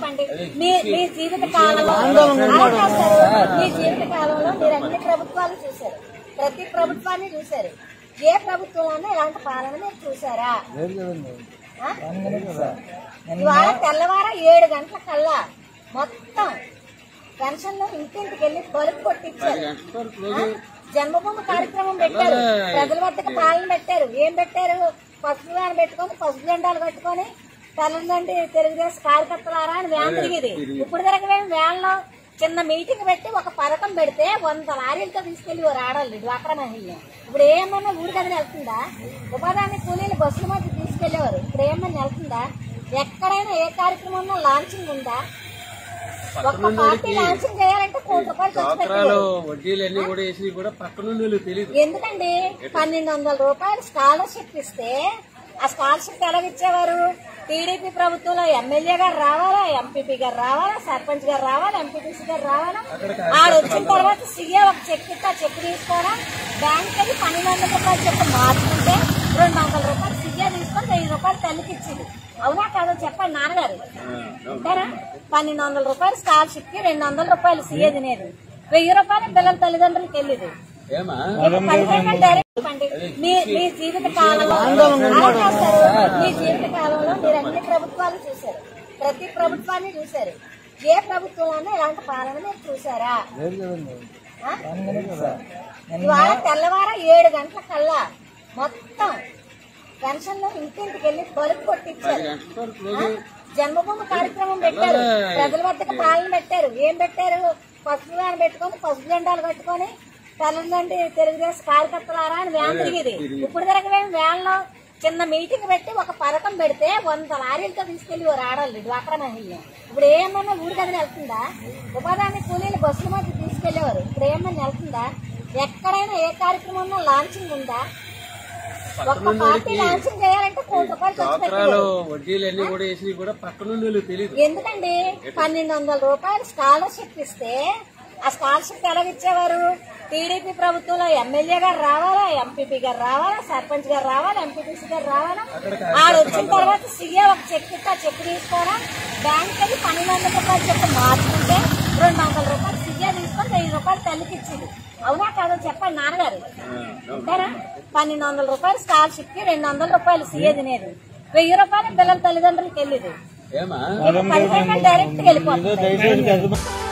చెప్పండి మీ మీ జీవిత కాలంలో ఆకాశ్ గారు, మీ జీవిత కాలంలో మీరు అన్ని ప్రభుత్వాలు చూశారు ప్రతి ప్రభుత్వాన్ని చూశారు ఏ ప్రభుత్వంలోనే ఇలాంటి పాలన మీరు చూసారా ఆ? ఇవాళ తెల్లవార ఏడు గంటల కల్లా మొత్తం పెన్షన్ లో ఇంటింటికి వెళ్ళి బలుపు కొట్టించారు ఆ? జన్మభూమి కార్యక్రమం పెట్టారు ప్రజల వద్దకు పాలన పెట్టారు ఏం పెట్టారు పసుపు వ్యాన్ పెట్టుకొని పసుపు జెండాలు కట్టుకొని తల్లిదండ్రి తెలుగుదేశం కార్యకర్తలారా అని వ్యాన్ తిరిగేది ఇప్పుడు తిరగలేం వ్యాన్ లో చిన్న మీటింగ్ పెట్టి ఒక పథకం పెడితే వంద లారీలతో తీసుకెళ్లి వారు ఆడాలి డ్వాక్రా మహిళలు ఇప్పుడు ఏమన్నా ఊరి కదని వెళ్తుందా ఉపాధి కూలీలు బస్సుల మధ్య తీసుకెళ్లేవారు ఇప్పుడు ఏమన్నా వెళ్తుందా ఎక్కడైనా ఏ కార్యక్రమంలో లాంచింగ్ ఉందా ఒక్క పార్టీ లాంచింగ్ చేయాలంటే కోటి రూపాయలు ఖర్చు డ్వాక్రాలో పెట్టారు వడ్డీలు అన్ని కూడా వేసి కూడా పక్క నుండి తెలియదు ఎందుకండి పన్నెండు వందల రూపాయలు స్కాలర్షిప్ ఇస్తే ఆ స్కాలర్షిప్ ఎలా ఇచ్చేవారు టీడీపీ ప్రభుత్వంలో ఎమ్మెల్యే గారు రావాలా ఎంపీపీ గారు రావాలా సర్పంచ్ గారు రావాలా ఎంపీటీసీ గారు రావాలా ఆడ వచ్చిన తర్వాత సీఏ ఒక చెక్ ఇస్తే ఆ చెక్ తీసుకోవడం బ్యాంక్ అది పన్నెండు వందల రూపాయలు చెక్ మార్చుకుంటే రెండు వందల రూపాయలు సీఏ తీసుకొని వెయ్యి రూపాయలు తల్లికి ఇచ్చింది అవునా కాదో చెప్పండి నాన్నగారు అంటారా పన్నెండు వందల రూపాయలు స్కాలర్షిప్ కి రెండు వందల రూపాయలు సీఏ తినేది వెయ్యి రూపాయలు పిల్లల తల్లిదండ్రులకు వెళ్ళేది ఏమా పదిహేను డైరెక్ట్ చెప్పండి. మీ మీ జీవిత కాలంలో ఆకాశ్ గారు, మీ జీవిత కాలంలో మీరు అన్ని ప్రభుత్వాలు చూశారు ప్రతి ప్రభుత్వాన్ని చూశారు ఏ ప్రభుత్వంలోనే ఇలాంటి పాలన మీరు చూసారా ఆ? ఇవాళ తెల్లవార ఏడు గంటల కల్లా మొత్తం పెన్షన్ లో ఇంటింటికి వెళ్ళి బలుపు కొట్టించారు ఆ? జన్మభూమి కార్యక్రమం పెట్టారు ప్రజల వద్దకు పాలన పెట్టారు ఏం పెట్టారు పసుపు వ్యాన్ పెట్టుకొని పసుపు జెండాలు కట్టుకొని తల్లిదండ్రి తెలుగుదేశం కార్యకర్తలారా అని వ్యాన్ తిరిగేది ఇప్పుడు తిరగలేం వ్యాన్ లో చిన్న మీటింగ్ పెట్టి ఒక పథకం పెడితే వంద లారీలతో తీసుకెళ్లి వారు ఆడాలి డ్వాక్రా మహిళలు ఇప్పుడు ఏమన్నా ఊరి కదని వెళ్తుందా ఉపాధి కూలీలు బస్సుల మధ్య తీసుకెళ్లేవారు ఇప్పుడు ఏమన్నా వెళ్తుందా ఎక్కడైనా ఏ కార్యక్రమంలో లాంచింగ్ ఉందా ఒక్క పార్టీ లాంచింగ్ చేయాలంటే కోటి రూపాయలు ఖర్చు డ్వాక్రాలో పెట్టారు వడ్డీలు అన్ని కూడా వేసి కూడా పక్క నుండి తెలియదు ఎందుకండి పన్నెండు వందల రూపాయలు స్కాలర్షిప్ ఇస్తే ఆ స్కాలర్షిప్ ఎలా ఇచ్చేవారు టీడీపీ ప్రభుత్వంలో ఎమ్మెల్యే గారు రావాలా ఎంపీపీ గారు రావాలా సర్పంచ్ గారు రావాలా ఎంపీటీసీ గారు రావాలా ఆడ వచ్చిన తర్వాత సీఏ ఒక చెక్ ఇస్తే ఆ చెక్ తీసుకోవడం బ్యాంక్ అది పన్నెండు వందల రూపాయలు చెక్ మార్చుకుంటే రెండు వందల రూపాయలు సీఏ తీసుకొని వెయ్యి రూపాయలు తల్లికి ఇచ్చింది అవునా కాదో చెప్పండి నాన్నగారు అంటారా పన్నెండు వందల రూపాయలు స్కాలర్షిప్ కి రెండు వందల రూపాయలు సీఏ తినేది వెయ్యి రూపాయలు పిల్లల తల్లిదండ్రులకు వెళ్ళేది ఏమా పదిహేను డైరెక్ట్ వెళ్ళిపోతుంది